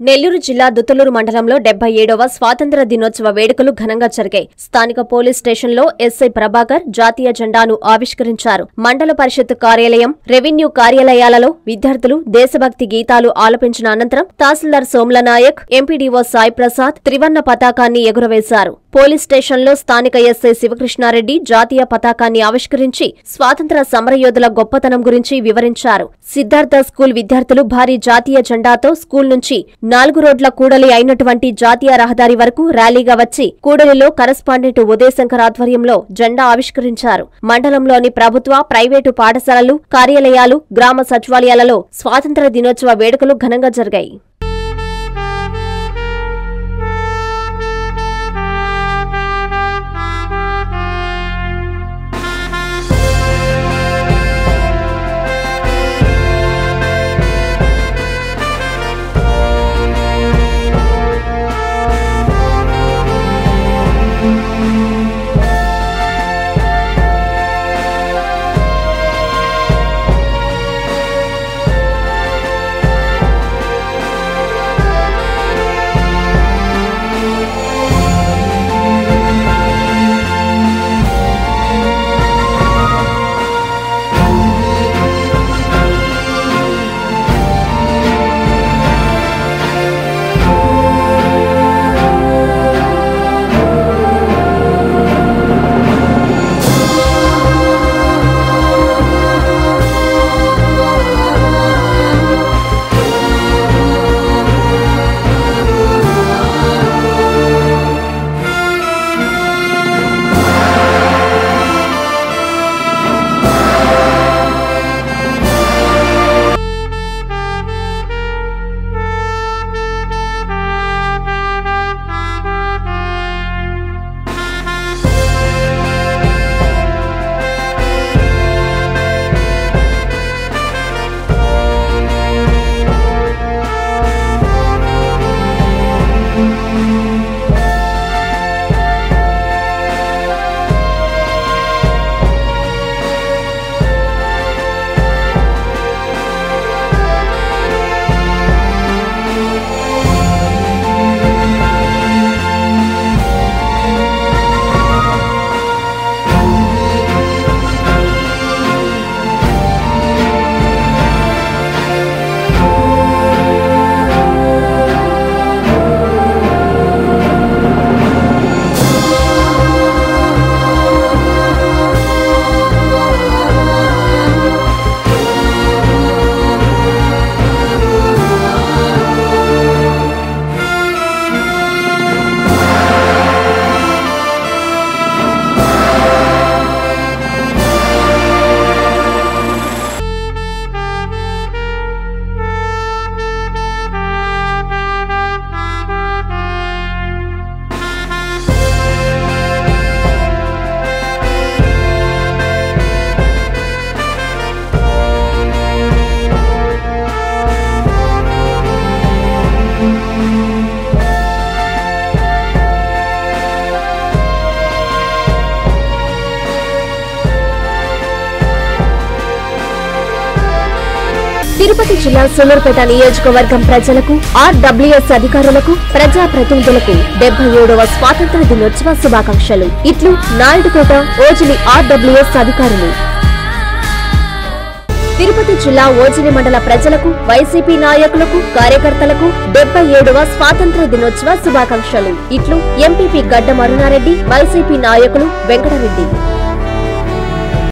నెల్లూరు జిల్లా దుత్తలూరు మండలంలో డెబ్బై ఏడవ స్వాతంత్ర దినోత్సవ వేడుకలు ఘనంగా జరిగాయి స్థానిక పోలీస్ స్టేషన్లో ఎస్ఐ ప్రభాకర్ జాతీయ జెండాను ఆవిష్కరించారు మండల పరిషత్ కార్యాలయం రెవెన్యూ కార్యాలయాలలో విద్యార్థులు దేశభక్తి గీతాలు ఆలపించిన అనంతరం తహసీల్దార్ సోమ్ల నాయక్ ఎంపీడీఓ సాయి ప్రసాద్ త్రివర్ణ పతాకాన్ని ఎగురవేశారు పోలీస్ స్టేషన్లో స్థానిక ఎస్ఐ శివకృష్ణారెడ్డి జాతీయ పతాకాన్ని ఆవిష్కరించి స్వాతంత్ర సమరయోధుల గొప్పతనం గురించి వివరించారు సిద్ధార్థ స్కూల్ విద్యార్థులు భారీ జాతీయ జెండాతో స్కూల్ నుంచి నాలుగు రోడ్ల కూడలి అయినటువంటి జాతీయ రహదారి వరకు ర్యాలీగా వచ్చి కూడలిలో కరస్పాండెంట్ ఉదయశంకర్ ఆధ్వర్యంలో జెండా ఆవిష్కరించారు మండలంలోని ప్రభుత్వ ప్రైవేటు పాఠశాలలు కార్యాలయాలు గ్రామ సచివాలయాలలో స్వాతంత్ర దినోత్సవ వేడుకలు ఘనంగా జరిగాయి తిరుపతి జిల్లా సూలూరుపేట నియోజకవర్గం ప్రజలకు ఆర్డబ్ల్యూఎస్ అధికారులకు ప్రజా ప్రతినిధులకు డెబ్బై ఏడవ స్వాతంత్ర దినోత్సవ శుభాకాంక్షలు ఇట్లు నాయుడుపేట ఓజిలి ఆర్డబ్ల్యూఎస్ అధికారులు తిరుపతి జిల్లా ఓజిలి మండల ప్రజలకు వైసీపీ నాయకులకు కార్యకర్తలకు డెబ్బై ఏడవ స్వాతంత్ర దినోత్సవ శుభాకాంక్షలు ఇట్లు ఎంపీపీ గడ్డ మరునారెడ్డి వైసీపీ నాయకులు వెంకటరెడ్డి